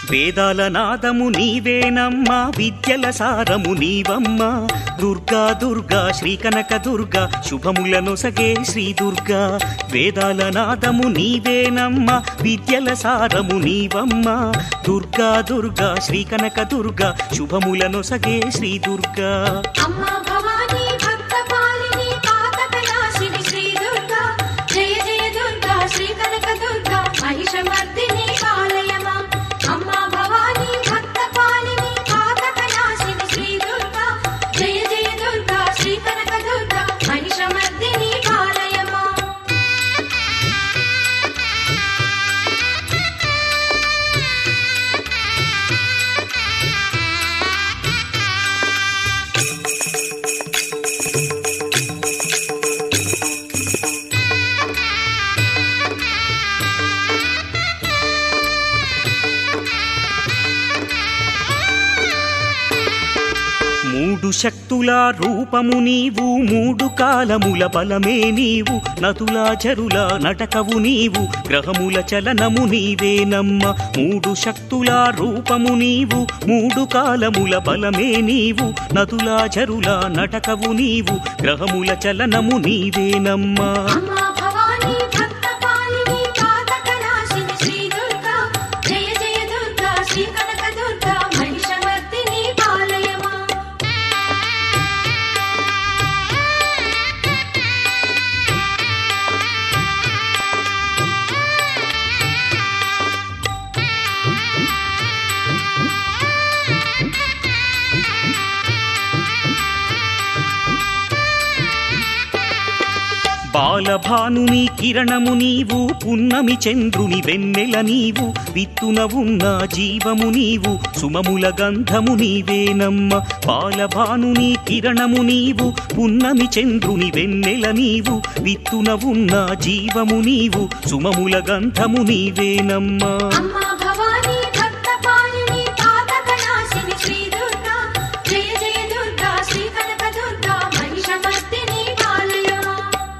వేదాల నాదము నీవేనమ్మా విద్యల సారము నీవమ్మా దుర్గా దుర్గా శ్రీ కనక దుర్గా శుభములను సగే శ్రీ దుర్గా వేదాల నాదము నీవేనమ్మా విద్యల సారము నీవమ్మా దుర్గా దుర్గా శ్రీ కనక దుర్గా శుభములను సగే శ్రీ దుర్గా అమ్మా భవానీ భక్త పాలిని పాతక నాశిని శ్రీ దుర్గా జయ జయ దుర్గా శ్రీ కనక దుర్గా మహిషమర్దిని పాలయమా అమ్మా భవానీ భక్త పాలిని పాతక నాశిని శ్రీ దుర్గా జయ జయ దుర్గా శ్రీ కనక దుర్గా మహిషమర్దిని పాలయమా మూడు శక్తుల రూపము నీవు మూడు కాలముల బలమే నీవు నతులా చరుల నటకవు నీవు గ్రహముల చలనము నీవేనమ్మ మూడు శక్తుల రూపము నీవు మూడు కాలముల బలమే నీవు నతులా చరుల నటకవు నీవు గ్రహముల చలనము నీవేనమ్మా అమ్మా భవానీ భక్త పాలిని పాతక నాశిని శ్రీ దుర్గా జయ జయ దుర్గా శ్రీ కనక దుర్గా మహిషమర్దిని పాలయమా బాలభానుని కిరణము నీవు పున్నమి చంద్రుని వెన్నెల నీవు విత్తున ఉన్న జీవము నీవు సుమముల గంధము నీవేనమ్మ బాలభానుని కిరణము నీవు పున్నమి చంద్రుని వెన్నెల నీవు విత్తున ఉన్న జీవము నీవు సుమముల గంధము నీవేనమ్మా అమ్మా భవానీ భక్త పాలిని పాతక నాశిని శ్రీ దుర్గా జయ జయ దుర్గా శ్రీ కనక దుర్గా మహిషమర్దిని పాలయమా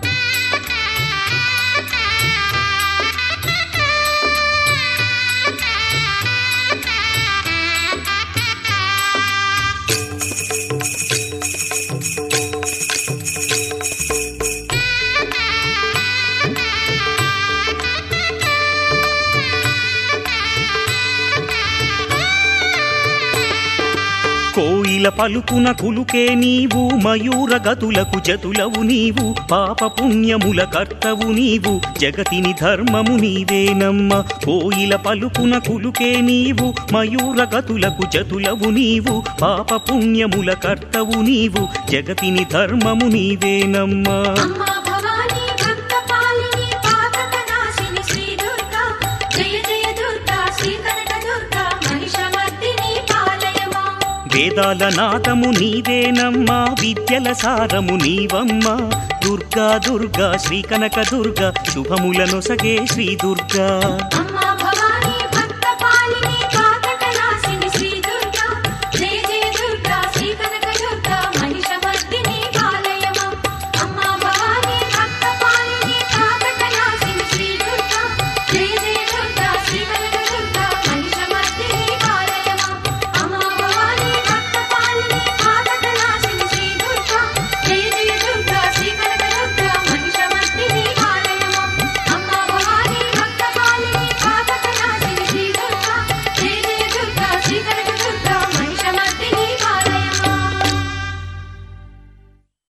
కోయిల పలుకున కులుకే నీవు మయూర గతులకు జతులవు నీవు పాప పుణ్యముల కర్తవు నీవు జగతిని ధర్మము నీవేనమ్మ కోయిల పలుకున కులుకే నీవు మయూర గతులకు జతులవు నీవు పాప పుణ్యముల కర్తవు నీవు జగతిని ధర్మము నీవేనమ్మా అమ్మా భవానీ భక్త పాలిని పాతక నాశిని శ్రీ దుర్గా జయ జయ దుర్గా శ్రీ కనక దుర్గా మహిషమర్దిని పాలయమా వేదాల నాదము నీవేనమ్మా విద్యల సారము నీవమ్మా దుర్గా దుర్గా శ్రీ కనక దుర్గా శుభములను సగే శ్రీ దుర్గా అమ్మా భవానీ